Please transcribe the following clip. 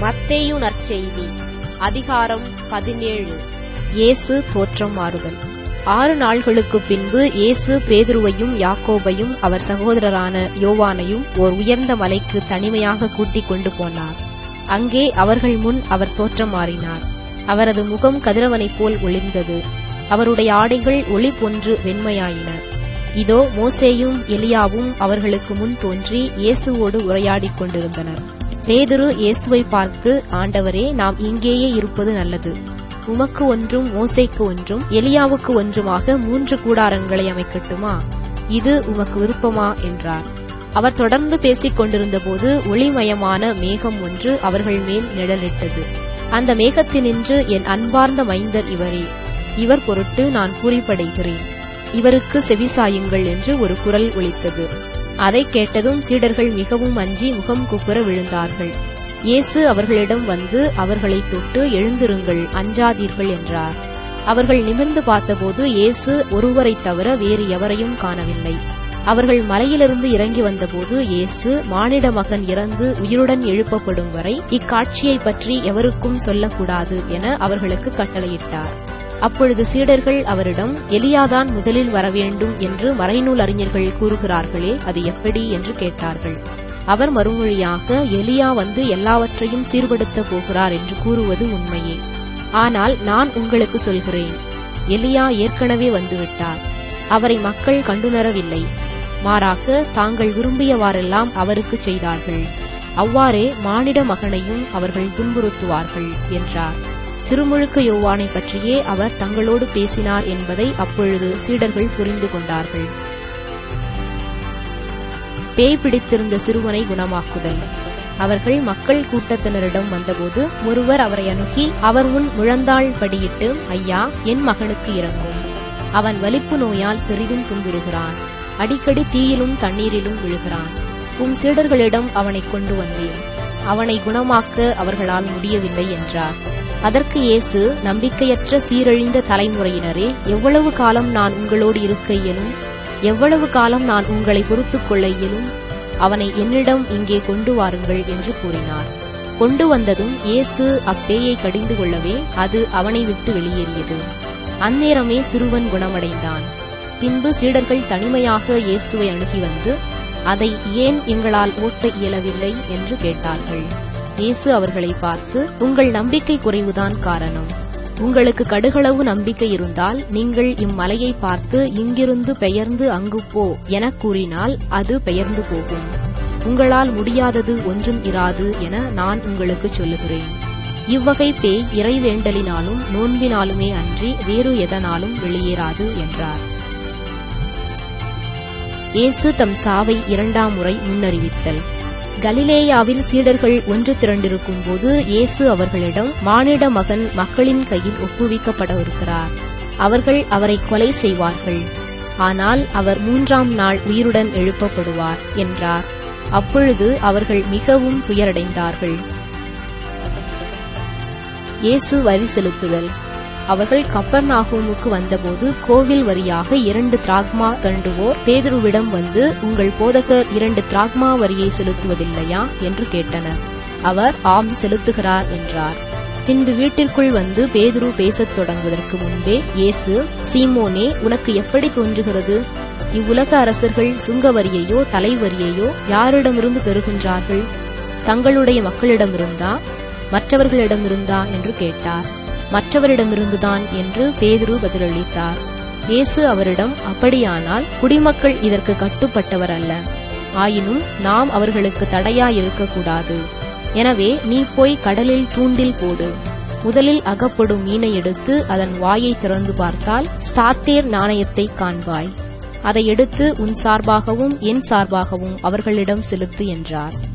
மத்தேயு நற்செய்தி அதிகாரம் பதினேழு இயேசு தோற்றம் மாறுதல் ஆறு நாள்களுக்கு பின்பு இயேசு பேதுருவையும் யாக்கோபையும் அவர் சகோதரரான யோவானையும் ஓர் உயர்ந்த மலைக்கு தனிமையாக கூட்டிக் கொண்டு போனார் அங்கே அவர்கள் முன் அவர் தோற்றம் மாறினார் அவரது முகம் கதிரவனைப் போல் ஒளிர்ந்தது அவருடைய ஆடைகள் ஒளி போன்று வெண்மையாயின இதோ மோசேயும் எலியாவும் அவர்களுக்கு முன் தோன்றி இயேசுவோடு உரையாடிக் கொண்டிருந்தனர் பேதுரு இயேசுவை பார்த்து ஆண்டவரே நாம் இங்கேயே இருப்பது நல்லது உமக்கு ஒன்றும் மோசேக்கு ஒன்றும் எலியாவுக்கு ஒன்றுமாக மூன்று கூடாரங்களை அமைக்கட்டுமா இது உமக்கு விருப்பமா என்றார் அவர் தொடர்ந்து பேசிக் கொண்டிருந்தபோது ஒளிமயமான மேகம் ஒன்று அவர்கள் மேல் நிழலிட்டது அந்த மேகத்தினின்று என் அன்பார்ந்த மைந்தர் இவரே இவர் பொருட்டு நான் பூரிப்படைகிறேன் இவருக்கு செவிசாயுங்கள் என்று ஒரு குரல் ஒலித்தது அதைக் கேட்டதும் சீடர்கள் மிகவும் அஞ்சி முகம் குப்புற விழுந்தார்கள் இயேசு அவர்களிடம் வந்து அவர்களை தொட்டு எழுந்திருங்கள் அஞ்சாதீர்கள் என்றார் அவர்கள் நிமிர்ந்து பார்த்தபோது இயேசு ஒருவரைத் தவிர வேறு எவரையும் காணவில்லை அவர்கள் மலையிலிருந்து இறங்கி வந்தபோது இயேசு மானிட மகன் இறந்து உயிருடன் எழுப்பப்படும் வரை இக்காட்சியைப் பற்றி எவருக்கும் சொல்லக்கூடாது என அவர்களுக்கு கட்டளையிட்டார் அப்பொழுது சீடர்கள் அவரிடம் எலியாதான் முதலில் வரவேண்டும் என்று மறைநூல் அறிஞர்கள் கூறுகிறார்களே அது எப்படி என்று கேட்டார்கள் அவர் மறுமொழியாக எலியா வந்து எல்லாவற்றையும் சீர்படுத்தப் போகிறார் என்று கூறுவது உண்மையே ஆனால் நான் உங்களுக்கு சொல்கிறேன் எலியா ஏற்கனவே வந்துவிட்டார் அவரை மக்கள் கண்டுணரவில்லை மாறாக தாங்கள் விரும்பியவாறெல்லாம் அவருக்கு செய்தார்கள் அவ்வாறே மானிட மகனையும் அவர்கள் துன்புறுத்துவார்கள் என்றார் திருமுழுக்கு யோவானை பற்றியே அவர் தங்களோடு பேசினார் என்பதை அப்பொழுது சீடர்கள் புரிந்து கொண்டார்கள் பேய் பிடித்திருந்த சிறுவனை குணமாக்குதல் அவர்கள் மக்கள் கூட்டத்தினரிடம் வந்தபோது ஒருவர் அவரை அணுகி அவர் முன் முழந்தாள் படியிட்டு ஐயா என் மகனுக்கு இறங்கும் அவன் வலிப்பு நோயால் பெரிதும் துன்புறுகிறான் அடிக்கடி தீயிலும் தண்ணீரிலும் விழுகிறான் உம் சீடர்களிடம் அவனை கொண்டு வந்தேன் அவனை குணமாக்க அவர்களால் முடியவில்லை என்றார் அதற்கு இயேசு நம்பிக்கையற்ற சீரழிந்த தலைமுறையினரே எவ்வளவு காலம் நான் உங்களோடு இருக்க இயலும் எவ்வளவு காலம் நான் உங்களை பொறுத்துக் கொள்ள இயலும் அவனை என்னிடம் இங்கே கொண்டு வாருங்கள் என்று கூறினார் கொண்டு வந்ததும் இயேசு அப்பேயை கடிந்து கொள்ளவே அது அவனை விட்டு வெளியேறியது அந்நேரமே சிறுவன் குணமடைந்தான் பின்பு சீடர்கள் தனிமையாக இயேசுவை அணுகி வந்து அதை ஏன் எங்களால் ஓட்ட இயலவில்லை என்று கேட்டார்கள் இயேசு அவர்களை பார்த்து உங்கள் நம்பிக்கை குறைவுதான் காரணம் உங்களுக்கு கடுகளவு நம்பிக்கை இருந்தால் நீங்கள் இம்மலையை பார்த்து இங்கிருந்து பெயர்ந்து அங்கு போ எனக் கூறினால் அது பெயர்ந்து போகும் உங்களால் முடியாதது ஒன்றும் இராது என நான் உங்களுக்கு சொல்லுகிறேன் இவ்வகை பேய் இறைவேண்டலினாலும் நோன்பினாலுமே அன்றி வேறு எதனாலும் வெளியேறாது என்றார் இயேசு தம் சாவை இரண்டாம் முறை முன்னறிவித்தல் கலிலேயாவில் சீடர்கள் ஒன்று திரண்டிருக்கும் போது இயேசு அவர்களிடம் மானிட மகன் மக்களின் கையில் ஒப்புவிக்கப்படவிருக்கிறார் அவர்கள் அவரை கொலை செய்வார்கள் ஆனால் அவர் மூன்றாம் நாள் உயிருடன் எழுப்பப்படுவார் என்றார் அப்பொழுது அவர்கள் மிகவும் துயரடைந்தார்கள் இயேசு வரி செலுத்துதல் அவர்கள் கப்பர் நாகூமுக்கு வந்தபோது கோவில் வரியாக இரண்டு திராக்மா தண்டுவோர் பேதுருவிடம் வந்து உங்கள் போதகர் இரண்டு திராக்மா வரியை செலுத்துவதில்லையா என்று கேட்டனர் அவர் ஆம் செலுத்துகிறார் என்றார் பின்பு வீட்டிற்குள் வந்து பேதுரு பேசத் தொடங்குவதற்கு முன்பே இயேசு சீமோனே உனக்கு எப்படி தோன்றுகிறது இவ்வுலக அரசர்கள் சுங்க வரியையோ தலைவரியையோ யாரிடமிருந்து பெறுகின்றார்கள் தங்களுடைய மக்களிடமிருந்தா மற்றவர்களிடமிருந்தா என்று கேட்டார் மற்றவரிடமிருந்துதான் என்று பேதுரு பதிலளித்தார் இயேசு அவரிடம் அப்படியானால் குடிமக்கள் இதற்கு கட்டுப்பட்டவர் அல்ல ஆயினும் நாம் அவர்களுக்கு தடையா இருக்கக்கூடாது எனவே நீ போய் கடலில் தூண்டில் போடு முதலில் அகப்படும் மீனை எடுத்து அதன் வாயை திறந்து பார்த்தால் ஸ்தாத்தேர் நாணயத்தை காண்பாய் அதை எடுத்து உன் சார்பாகவும் என் சார்பாகவும் அவர்களிடம் செலுத்து என்றார்